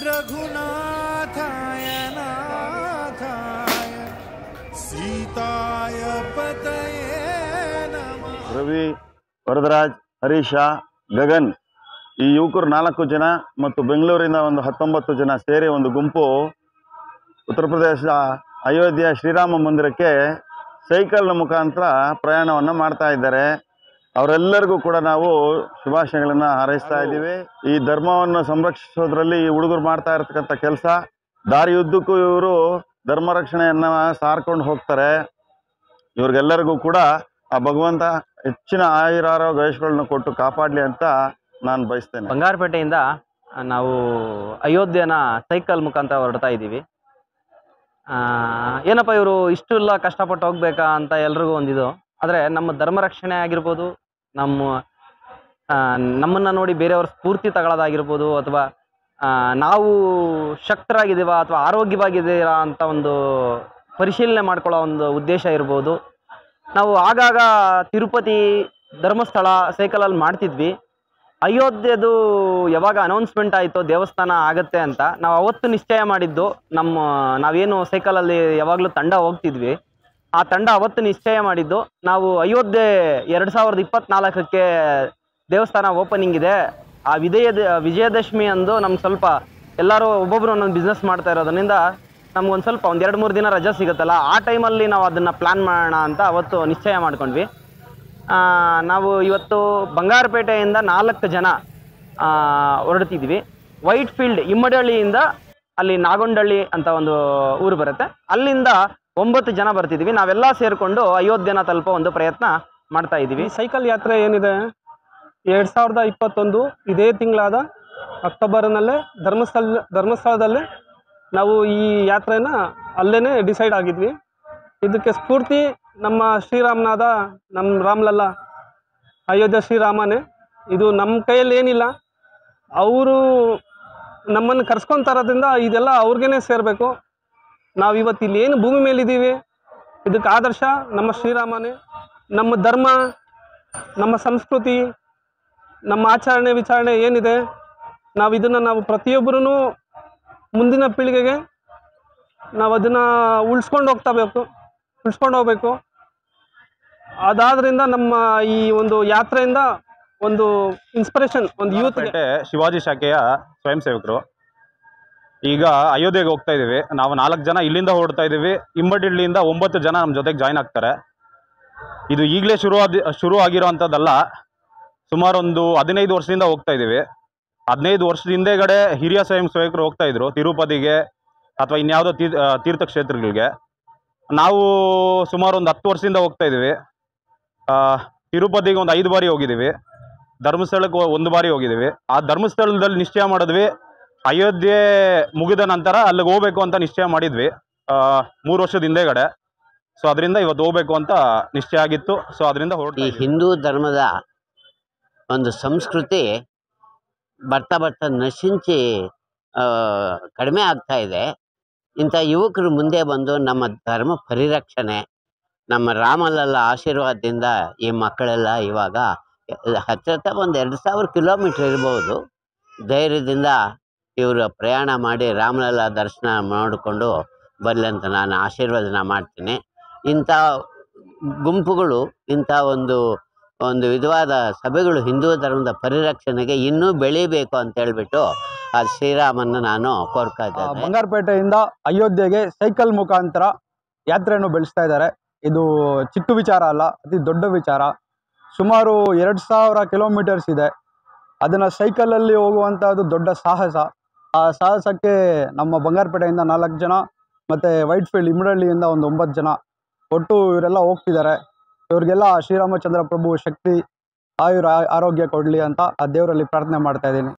रघुनाथाय नाथाय सीताय पतये नमः ರವಿ ವರದರಾಜ್ ಹರೀಶ ಗಗನ್ ಈ ಯುವಕರು ನಾಲ್ಕು ಜನ ಮತ್ತು ಬೆಂಗಳೂರಿನ ಒಂದು ಹತ್ತೊಂಬತ್ತು ಜನ ಸೇರಿ ಒಂದು ಗುಂಪು ಉತ್ತರ ಪ್ರದೇಶದ ಅಯೋಧ್ಯೆಯ ಶ್ರೀರಾಮ ಮಂದಿರಕ್ಕೆ ಸೈಕಲ್ನ ಮುಖಾಂತರ ಪ್ರಯಾಣವನ್ನು ಮಾಡ್ತಾ ಇದ್ದಾರೆ ಅವರೆಲ್ಲರಿಗೂ ಕೂಡ ನಾವು ಶುಭಾಶಯಗಳನ್ನು ಹಾರೈಸ್ತಾ ಇದ್ದೀವಿ ಈ ಧರ್ಮವನ್ನು ಸಂರಕ್ಷಿಸೋದ್ರಲ್ಲಿ ಈ ಹುಡುಗರು ಮಾಡ್ತಾ ಇರ್ತಕ್ಕಂಥ ಕೆಲಸ ದಾರಿಯುದ್ದಕ್ಕೂ ಇವರು ಧರ್ಮ ರಕ್ಷಣೆಯನ್ನು ಸಾರ್ಕೊಂಡು ಹೋಗ್ತಾರೆ ಇವ್ರಿಗೆಲ್ಲರಿಗೂ ಕೂಡ ಆ ಭಗವಂತ ಹೆಚ್ಚಿನ ಆಯುರಾರೋಗ್ಯ ವಯಸ್ಸುಗಳನ್ನ ಕೊಟ್ಟು ಕಾಪಾಡಲಿ ಅಂತ ನಾನು ಬಯಸ್ತೇನೆ ಬಂಗಾರಪೇಟೆಯಿಂದ ನಾವು ಅಯೋಧ್ಯೆನ ಸೈಕಲ್ ಮುಖಾಂತರ ಹೊರಡ್ತಾ ಇದ್ದೀವಿ ಆ, ಏನಪ್ಪ ಇವರು ಇಷ್ಟೆಲ್ಲ ಕಷ್ಟಪಟ್ಟು ಹೋಗ್ಬೇಕಾ ಅಂತ ಎಲ್ರಿಗೂ ಒಂದಿದು ಆದರೆ ನಮ್ಮ ಧರ್ಮ ರಕ್ಷಣೆ ಆಗಿರ್ಬೋದು ನಮ್ಮ ಆ, ನಮ್ಮನ್ನ ನೋಡಿ ಬೇರೆಯವ್ರ ಸ್ಫೂರ್ತಿ ತಗೊಳ್ಳೋದಾಗಿರ್ಬೋದು ಅಥವಾ ಆ, ನಾವು ಶಕ್ತರಾಗಿದ್ದೀವ ಅಥವಾ ಆರೋಗ್ಯವಾಗಿದ್ದೀರಾ ಅಂತ ಒಂದು ಪರಿಶೀಲನೆ ಮಾಡ್ಕೊಳ್ಳೋ ಒಂದು ಉದ್ದೇಶ ಇರ್ಬೋದು ನಾವು ಆಗಾಗ ತಿರುಪತಿ ಧರ್ಮಸ್ಥಳ ಸೈಕಲಲ್ಲಿ ಮಾಡ್ತಿದ್ವಿ ಅಯೋಧ್ಯೆದು ಯಾವಾಗ ಅನೌನ್ಸ್ಮೆಂಟ್ ಆಯಿತು ದೇವಸ್ಥಾನ ಆಗತ್ತೆ ಅಂತ ನಾವು ಅವತ್ತು ನಿಶ್ಚಯ ಮಾಡಿದ್ದು ನಮ್ಮ ನಾವೇನು ಸೈಕಲಲ್ಲಿ ಯಾವಾಗಲೂ ತಂಡ ಹೋಗ್ತಿದ್ವಿ ಆ ತಂಡ ಅವತ್ತು ನಿಶ್ಚಯ ಮಾಡಿದ್ದು ನಾವು ಅಯೋಧ್ಯೆ ಎರಡು ಸಾವಿರದ ಇಪ್ಪತ್ನಾಲ್ಕಕ್ಕೆ ದೇವಸ್ಥಾನ ಓಪನಿಂಗ್ ಇದೆ ಆ ವಿಜಯದ ವಿಜಯದಶಮಿ ಅಂದು ನಮ್ಗೆ ಸ್ವಲ್ಪ ಎಲ್ಲರೂ ಒಬ್ಬೊಬ್ರು ಒಂದೊಂದು ಬಿಸ್ನೆಸ್ ಮಾಡ್ತಾ ಇರೋದ್ರಿಂದ ನಮ್ಗೊಂದು ಸ್ವಲ್ಪ ಒಂದು ಎರಡು ಮೂರು ದಿನ ರಜೆ ಸಿಗುತ್ತಲ್ಲ ಆ ಟೈಮಲ್ಲಿ ನಾವು ಅದನ್ನು ಪ್ಲ್ಯಾನ್ ಮಾಡೋಣ ಅಂತ ಅವತ್ತು ನಿಶ್ಚಯ ಮಾಡ್ಕೊಂಡ್ವಿ ಆ, ನಾವು ಇವತ್ತು ಬಂಗಾರಪೇಟೆಯಿಂದ ನಾಲ್ಕು ಜನ ಆ, ಹೊರಡ್ತಿದ್ವಿ ವೈಟ್ ಫೀಲ್ಡ್ ಇಮ್ಮಡಳ್ಳಿಯಿಂದ ಅಲ್ಲಿ ನಾಗೊಂಡಳ್ಳಿ ಅಂತ ಒಂದು ಊರು ಬರುತ್ತೆ ಅಲ್ಲಿಂದ ಒಂಬತ್ತು ಜನ ಬರ್ತಿದ್ವಿ ನಾವೆಲ್ಲ ಸೇರಿಕೊಂಡು ಅಯೋಧ್ಯೆನ ತಲುಪೋ ಒಂದು ಪ್ರಯತ್ನ ಮಾಡ್ತಾ ಇದ್ದೀವಿ ಈ ಸೈಕಲ್ ಯಾತ್ರೆ ಏನಿದೆ ಎರಡು ಸಾವಿರದ ಇಪ್ಪತ್ತೊಂದು ಇದೇ ತಿಂಗಳಾದ ಅಕ್ಟೋಬರ್ನಲ್ಲೇ ಧರ್ಮಸ್ಥಳ ಧರ್ಮಸ್ಥಳದಲ್ಲಿ ನಾವು ಈ ಯಾತ್ರೆನ ಅಲ್ಲೇ ಡಿಸೈಡ್ ಆಗಿದ್ವಿ ಇದಕ್ಕೆ ಸ್ಫೂರ್ತಿ ನಮ್ಮ ಶ್ರೀರಾಮನಾದ ನಮ್ಮ ರಾಮ್ಲಲ್ಲ ಅಯೋಧ್ಯೆ ಶ್ರೀರಾಮನೇ ಇದು ನಮ್ಮ ಕೈಯಲ್ಲಿ ಏನಿಲ್ಲ ಅವರು ನಮ್ಮನ್ನು ಕರ್ಸ್ಕೊಂತಾರೋದ್ರಿಂದ ಇದೆಲ್ಲ ಅವ್ರಿಗೇ ಸೇರಬೇಕು ನಾವು ಇವತ್ತು ಇಲ್ಲಿ ಏನು ಭೂಮಿ ಮೇಲಿದ್ದೀವಿ ಇದಕ್ಕೆ ಆದರ್ಶ ನಮ್ಮ ಶ್ರೀರಾಮನೇ ನಮ್ಮ ಧರ್ಮ ನಮ್ಮ ಸಂಸ್ಕೃತಿ ನಮ್ಮ ಆಚರಣೆ ವಿಚಾರಣೆ ಏನಿದೆ ನಾವು ಇದನ್ನು ನಾವು ಪ್ರತಿಯೊಬ್ಬರೂ ಮುಂದಿನ ಪೀಳಿಗೆಗೆ ನಾವು ಅದನ್ನು ಉಳಿಸ್ಕೊಂಡು ಹೋಗ್ತಾ ಬೇಕು ಉಳಿಸ್ಕೊಂಡು ಹೋಗ್ಬೇಕು ಅದಾದ್ರಿಂದ ನಮ್ಮ ಈ ಒಂದು ಯಾತ್ರೆಯಿಂದ ಒಂದು ಇನ್ಸ್ಪಿರೇಷನ್ ಒಂದು ಯೂತ್ಗೆ ಪೇಟೆ ಶಿವಾಜಿ ಶಾಖೆಯ ಸ್ವಯಂ ಸೇವಕರು ಈಗ ಅಯೋಧ್ಯೆಗೆ ಹೋಗ್ತಾ ಇದೀವಿ ನಾವು ನಾಲ್ಕು ಜನ ಇಲ್ಲಿಂದ ಹೊರಡ್ತಾ ಇದೀವಿ ಇಂಬಡಿಳ್ಳಿಯಿಂದ ಒಂಬತ್ತು ಜನ ನಮ್ಮ ಜೊತೆಗೆ ಜಾಯ್ನ್ ಆಗ್ತಾರೆ ಇದು ಈಗಲೇ ಶುರು ಆದಿ ಶುರು ಆಗಿರೋವಂಥದ್ದಲ್ಲ ಸುಮಾರು ಒಂದು ಹದಿನೈದು ವರ್ಷದಿಂದ ಹೋಗ್ತಾ ಇದೀವಿ ಹದಿನೈದು ವರ್ಷದ ಹಿಂದೆಗಡೆ ಹಿರಿಯ ಸ್ವಯಂ ಸೇವಕರು ಹೋಗ್ತಾ ಇದ್ರು ತಿರುಪತಿಗೆ ಅಥವಾ ಇನ್ಯಾವುದೋ ತೀರ್ ಆ, ತೀರ್ಥಕ್ಷೇತ್ರಗಳಿಗೆ ನಾವು ಸುಮಾರು ಒಂದು ಹತ್ತು ವರ್ಷದಿಂದ ಹೋಗ್ತಾ ಇದೀವಿ ಆ, ತಿರುಪತಿಗೆ ಒಂದು ಐದು ಬಾರಿ ಹೋಗಿದ್ದೀವಿ ಧರ್ಮಸ್ಥಳಕ್ಕೆ ಒಂದು ಬಾರಿ ಹೋಗಿದ್ದೀವಿ ಆ ಧರ್ಮಸ್ಥಳದಲ್ಲಿ ನಿಶ್ಚಯ ಮಾಡಿದ್ವಿ ಅಯೋಧ್ಯೆ ಮುಗಿದ ನಂತರ ಅಲ್ಲಿಗೆ ಹೋಗ್ಬೇಕು ಅಂತ ನಿಶ್ಚಯ ಮಾಡಿದ್ವಿ ಮೂರು ವರ್ಷದ ಹಿಂದೆಗಡೆ ಸೊ ಅದರಿಂದ ಇವತ್ತು ಹೋಗ್ಬೇಕು ಅಂತ ನಿಶ್ಚಯ ಆಗಿತ್ತು ಸೊ ಅದರಿಂದ ಈ ಹೊರಟಿ ಹಿಂದೂ ಧರ್ಮದ ಒಂದು ಸಂಸ್ಕೃತಿ ಬರ್ತಾ ಬರ್ತಾ ನಶಿಂಚಿ ಆ, ಕಡಿಮೆ ಆಗ್ತಾ ಇದೆ ಇಂಥ ಯುವಕರು ಮುಂದೆ ಬಂದು ನಮ್ಮ ಧರ್ಮ ಪರಿರಕ್ಷಣೆ ನಮ್ಮ ರಾಮಲಲ್ಲ ಆಶೀರ್ವಾದದಿಂದ ಈ ಮಕ್ಕಳೆಲ್ಲ ಇವಾಗ ಹತ್ತಿರ ಹತ್ರ ಒಂದು ಎರಡು ಸಾವಿರ ಕಿಲೋಮೀಟ್ರ್ ಇರ್ಬೋದು ಧೈರ್ಯದಿಂದ ಇವರು ಪ್ರಯಾಣ ಮಾಡಿ ರಾಮಲಲ್ಲ ದರ್ಶನ ಮಾಡಿಕೊಂಡು ಬರಲಿ ಅಂತ ನಾನು ಆಶೀರ್ವಾದನ ಮಾಡ್ತೀನಿ ಇಂಥ ಗುಂಪುಗಳು ಇಂಥ ಒಂದು ಒಂದು ವಿಧವಾದ ಸಭೆಗಳು ಹಿಂದೂ ಧರ್ಮದ ಪರಿರಕ್ಷಣೆಗೆ ಇನ್ನೂ ಬೆಳೀಬೇಕು ಅಂತ ಹೇಳ್ಬಿಟ್ಟು ಆ ಶ್ರೀರಾಮನ್ನ ನಾನು ಕೋರ್ತಾ ಆ, ಇದ್ದೇನೆ ಬಂಗಾರಪೇಟೆಯಿಂದ ಅಯೋಧ್ಯೆಗೆ ಸೈಕಲ್ ಮುಖಾಂತರ ಯಾತ್ರೆಯನ್ನು ಬೆಳೆಸ್ತಾ ಇದ್ದಾರೆ ಇದು ಚಿಕ್ಕ ವಿಚಾರ ಅಲ್ಲ ಅತಿ ದೊಡ್ಡ ವಿಚಾರ ಸುಮಾರು ಎರಡು ಸಾವಿರ ಕಿಲೋಮೀಟರ್ಸ್ ಇದೆ ಅದನ್ನು ಸೈಕಲಲ್ಲಿ ಹೋಗುವಂಥದ್ದು ದೊಡ್ಡ ಸಾಹಸ ಆ ಸಾಹಸಕ್ಕೆ ನಮ್ಮ ಬಂಗಾರಪೇಟೆಯಿಂದ ನಾಲ್ಕು ಜನ ಮತ್ತು ವೈಟ್ ಫೀಲ್ಡ್ ಇಮ್ಮಡಳ್ಳಿಯಿಂದ ಒಂದು ಒಂಬತ್ತು ಜನ ಒಟ್ಟು ಇವರೆಲ್ಲ ಹೋಗ್ತಿದ್ದಾರೆ ಇವ್ರಿಗೆಲ್ಲ ಶ್ರೀರಾಮಚಂದ್ರ ಪ್ರಭು ಶಕ್ತಿ ಆಯುರ ಆರೋಗ್ಯ ಕೊಡಲಿ ಅಂತ ಆ ದೇವರಲ್ಲಿ ಪ್ರಾರ್ಥನೆ ಮಾಡ್ತಾ ಇದ್ದೀನಿ